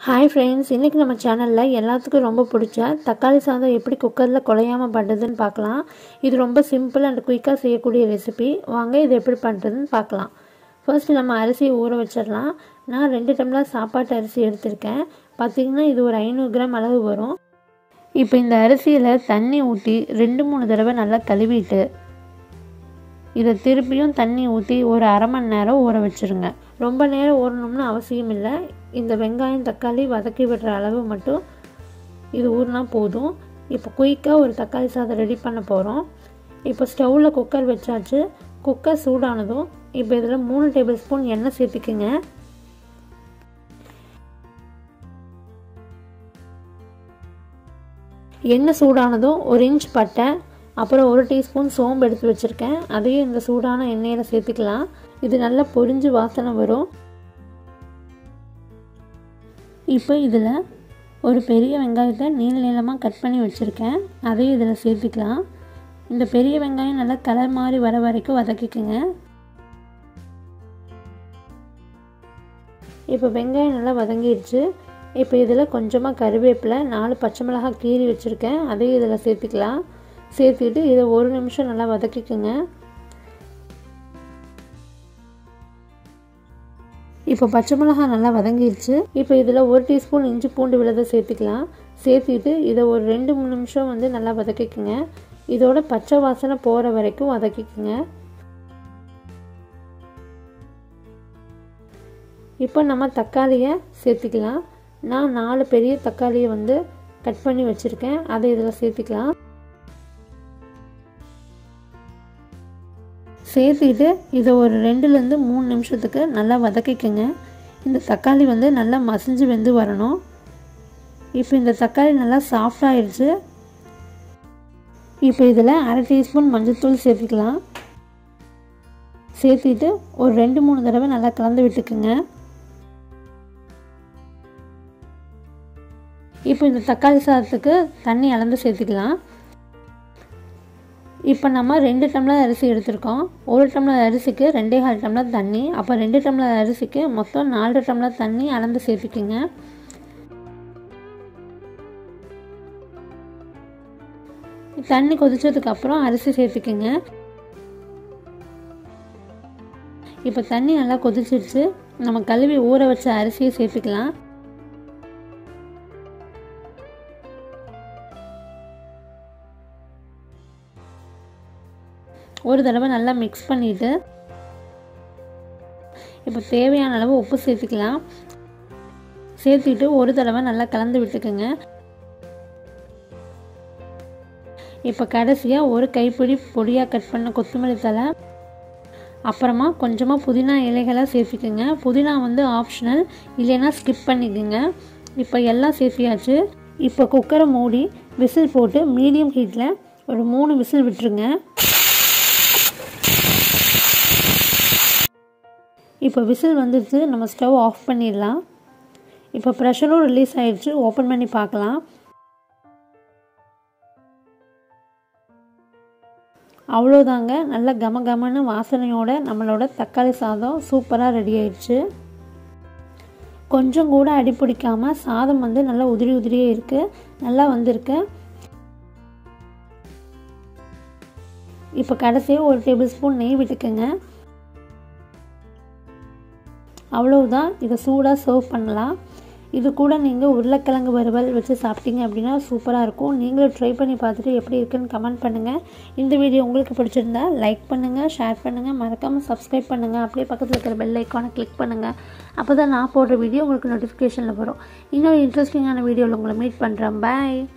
hi friends இன்றைக்கி நம்ம சேனலில் எல்லாத்துக்கும் ரொம்ப பிடிச்ச தக்காளி சாதம் எப்படி குக்கரில் குழையாமல் பண்ணுறதுன்னு பார்க்கலாம் இது ரொம்ப சிம்பிள் அண்ட் குயிக்காக செய்யக்கூடிய ரெசிபி வாங்க இது எப்படி பண்ணுறதுன்னு பார்க்கலாம் ஃபர்ஸ்ட் நம்ம அரிசியை ஊற வச்சிடலாம் நான் ரெண்டு டம்ளர் சாப்பாட்டு அரிசி எடுத்திருக்கேன் பார்த்திங்கன்னா இது ஒரு ஐநூறு கிராம் அளவு வரும் இப்போ இந்த அரிசியில் தண்ணி ஊற்றி ரெண்டு மூணு தடவை நல்லா கழுவிட்டு இதை திருப்பியும் தண்ணி ஊற்றி ஒரு அரை மணி நேரம் ஊற வச்சுருங்க ரொம்ப நேரம் ஊறணும்னு அவசியம் இல்லை இந்த வெங்காயம் தக்காளி வதக்கி விடுற அளவு மட்டும் இது ஊறினா போதும் இப்போ குயிக்காக ஒரு தக்காளி சாதம் ரெடி பண்ண போகிறோம் இப்போ ஸ்டவ்வில் குக்கர் வச்சாச்சு குக்கர் சூடானதும் இப்போ இதில் மூணு டேபிள் ஸ்பூன் எண்ணெய் சேர்த்துக்குங்க எண்ணெய் சூடானதும் ஒரு இன்ச் பட்டை அப்புறம் ஒரு டீஸ்பூன் சோம்பு எடுத்து வச்சுருக்கேன் அதையும் இந்த சூடான எண்ணெயில் சேர்த்துக்கலாம் இது நல்லா பொரிஞ்சு வாசனை வரும் இப்போ இதில் ஒரு பெரிய வெங்காயத்தை நீள நீளமாக கட் பண்ணி வச்சுருக்கேன் அதையும் இதில் சேர்த்துக்கலாம் இந்த பெரிய வெங்காயம் நல்லா கலர் மாதிரி வர வரைக்கும் வதக்கிக்குங்க இப்போ வெங்காயம் நல்லா வதங்கிடுச்சு இப்போ இதில் கொஞ்சமாக கருவேப்பிலை நாலு பச்சை மிளகாய் கீறி வச்சுருக்கேன் அதையும் இதில் சேர்த்துக்கலாம் சேர்த்துக்கிட்டு இதை ஒரு நிமிஷம் நல்லா வதக்கிக்குங்க இப்போ பச்சை மிளகாய் நல்லா வதங்கிடுச்சு இப்போ இதில் ஒரு டீஸ்பூன் இஞ்சி பூண்டு விழுதை சேர்த்துக்கலாம் சேர்த்துக்கிட்டு இதை ஒரு ரெண்டு மூணு நிமிஷம் வந்து நல்லா வதக்கிக்குங்க இதோட பச்சை வாசனை போகிற வரைக்கும் வதக்கிக்குங்க இப்போ நம்ம தக்காளியை சேர்த்துக்கலாம் நான் நாலு பெரிய தக்காளியை வந்து கட் பண்ணி வச்சுருக்கேன் அதை இதில் சேர்த்துக்கலாம் சேர்த்துக்கிட்டு இதை ஒரு ரெண்டுலேருந்து மூணு நிமிஷத்துக்கு நல்லா வதக்கிக்கோங்க இந்த தக்காளி வந்து நல்லா மசிஞ்சு வெந்து வரணும் இப்போ இந்த தக்காளி நல்லா சாஃப்டாகிடுச்சு இப்போ இதில் அரை டீஸ்பூன் மஞ்சள்தூள் சேர்த்துக்கலாம் சேர்த்துட்டு ஒரு ரெண்டு மூணு தடவை நல்லா கலந்து விட்டுக்குங்க இப்போ இந்த தக்காளி சாதத்துக்கு தண்ணி அளந்து சேர்த்துக்கலாம் இப்போ நம்ம ரெண்டு டம்ளர் அரிசி எடுத்திருக்கோம் ஒரு டம்ளர் அரிசிக்கு ரெண்டே கால் டம்ளர் தண்ணி அப்போ ரெண்டு டம்ளர் அரிசிக்கு மொத்தம் நாலு டம்ளர் தண்ணி அளந்து சேர்த்துக்குங்க தண்ணி கொதிச்சதுக்கப்புறம் அரிசி சேர்த்துக்குங்க இப்போ தண்ணி நல்லா கொதிச்சிருச்சு நம்ம கழுவி ஊற வச்ச அரிசியை சேர்த்துக்கலாம் ஒரு தடவை நல்லா மிக்ஸ் பண்ணிவிட்டு இப்போ தேவையான அளவு உப்பு சேர்த்துக்கலாம் சேர்த்துக்கிட்டு ஒரு தடவை நல்லா கலந்து விட்டுக்குங்க இப்போ கடைசியாக ஒரு கைப்பிடி பொடியாக கட் பண்ண கொத்தமல்லி தலை அப்புறமா கொஞ்சமாக புதினா இலைகளை சேர்த்துக்குங்க புதினா வந்து ஆப்ஷனல் இல்லைன்னா ஸ்கிப் பண்ணிக்கோங்க இப்போ எல்லாம் சேர்த்தியாச்சு இப்போ குக்கரை மூடி விசில் போட்டு மீடியம் ஹீட்டில் ஒரு மூணு விசில் விட்டுருங்க இப்போ விசில் வந்துடுச்சு நம்ம ஸ்டவ் ஆஃப் பண்ணிடலாம் இப்போ ப்ரெஷரும் ரிலீஸ் ஆகிடுச்சு ஓப்பன் பண்ணி பார்க்கலாம் அவ்வளோதாங்க நல்ல கம கமன்னு வாசனையோட நம்மளோட தக்காளி சாதம் சூப்பராக ரெடி ஆயிடுச்சு கொஞ்சம் கூட அடி பிடிக்காமல் சாதம் வந்து நல்லா உதிரி உதிரியே இருக்குது நல்லா வந்திருக்கு இப்போ கடைசியாக ஒரு டேபிள் ஸ்பூன் நெய் விட்டுக்குங்க அவ்வளவுதான் இதை சூடாக சர்வ் பண்ணலாம் இது கூட நீங்கள் உருளைக்கிழங்கு வறுவல் வச்சு சாப்பிட்டீங்க அப்படின்னா சூப்பராக இருக்கும் நீங்களும் ட்ரை பண்ணி பார்த்துட்டு எப்படி இருக்குன்னு கமெண்ட் பண்ணுங்கள் இந்த வீடியோ உங்களுக்கு பிடிச்சிருந்தா லைக் பண்ணுங்கள் ஷேர் பண்ணுங்கள் மறக்காமல் சப்ஸ்கிரைப் பண்ணுங்கள் அப்படியே பக்கத்தில் இருக்கிற பெல் ஐக்கானை கிளிக் பண்ணுங்கள் அப்போ தான் நான் போடுற வீடியோ உங்களுக்கு நோட்டிஃபிகேஷனில் வரும் இன்னொரு இன்ட்ரெஸ்டிங்கான வீடியோவில் உங்களை மீட் பண்ணுறேன் பாய்